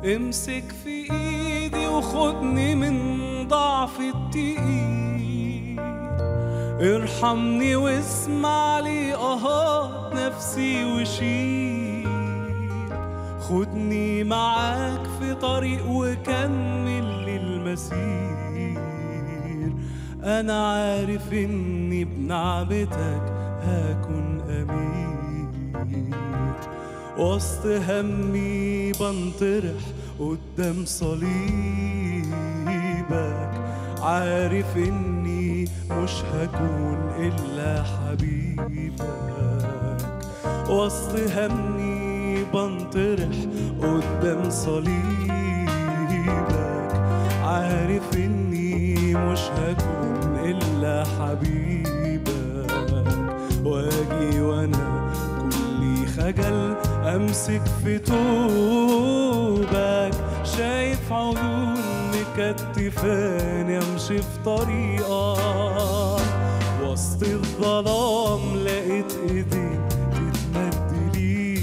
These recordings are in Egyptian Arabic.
امسك في ايدي وخدني من ضعف التقيل ارحمني واسمع لي اهات نفسي وشيل خدني معاك في طريق وكمل للمسير انا عارف اني بنعمتك هكون امين وسط همي بنطرح قدام صليبك عارف اني مش هكون الا حبيبك وسط همي بنطرح قدام صليبك عارف اني مش هكون الا حبيبك واجي وانا كلي خجل امسك في توبك شايف عيون مكتفاني امشي في طريقك وسط الظلام لقيت ايديك تتمد لي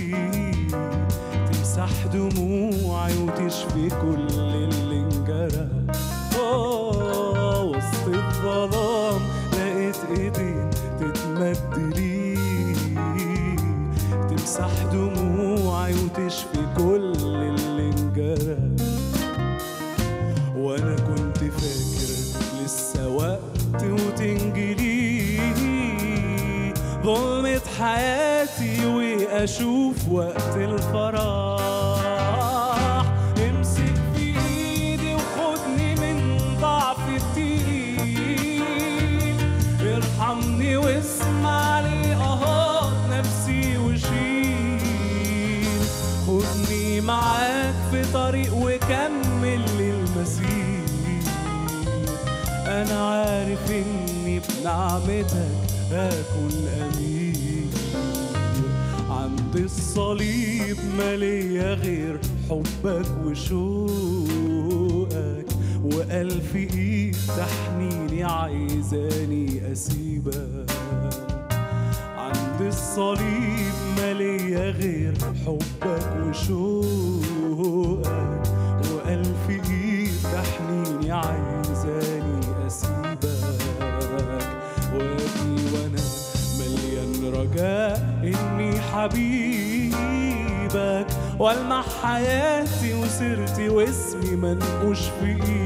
تمسح دموعي وتشفي كل اللي انجرى آه، وسط الظلام لقيت ايدين تتمد لي تمسح دموعي وتشفي كل اللي انجرى وانا كنت فاكر لسه وقت وتنجلي ظلمة حياتي واشوف وقت الفرح امسك في ايدي وخدني من ضعف التقيل ارحمني واسمع لي اهات نفسي وشيل خدني معاك في طريق وكمل للمسير انا عارف اني بنعمتك هكون امين عند الصليب ما ليا غير حبك وشوقك والف ايد تحنيني عايزاني اسيبك عند الصليب ما ليا غير حبك وشوقك والف ايد تحنيني عايزاني اسيبك واجي وانا مليان رجاء اني حبيبك والمع حياتي وسيرتي واسمي منقوش في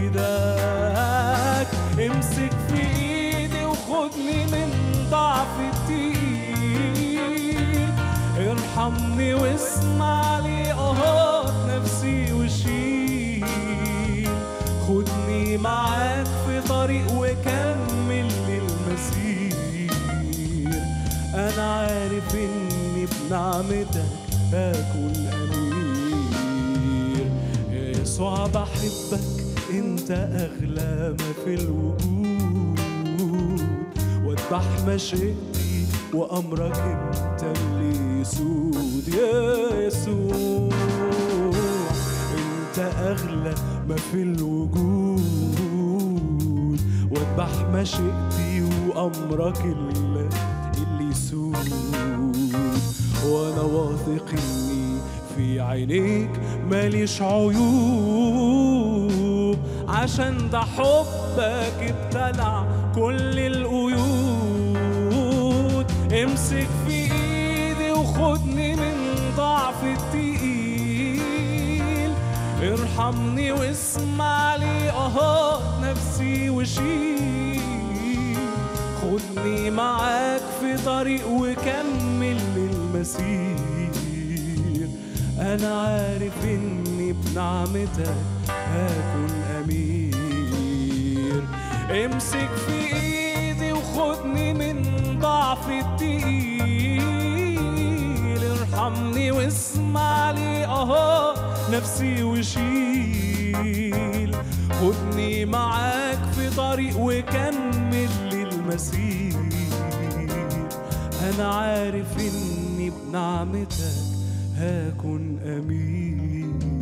ايدك امسك في ايدي وخدني من ضعف التقيل ارحمني واسمع لي اهات نفسي وشيل خدني معاك في طريق وكمل للمسير انا عارف اني بنعمتك هكون امير يسوع بحبك انت اغلى ما في الوجود واذبح مشيئتي وامرك انت اللي يسود يا يسوع انت اغلى ما في الوجود واذبح مشيئتي وامرك اللي, اللي يسود وانا واثق اني في عينيك ماليش عيوب عشان ده حبك ابتلع كل القيود امسك في ايدي وخدني من ضعف التقيل ارحمني واسمع لي اهات نفسي وشيل خدني معاك في طريق وكمل للمسير انا عارف اني بنعمتك هكون امير امسك في ايدي وخدني من ضعف التقيل ارحمني واسمع لي اهو نفسي وشيل خدني معاك في طريق وكمل للمسير انا عارف اني بنعمتك هكون امين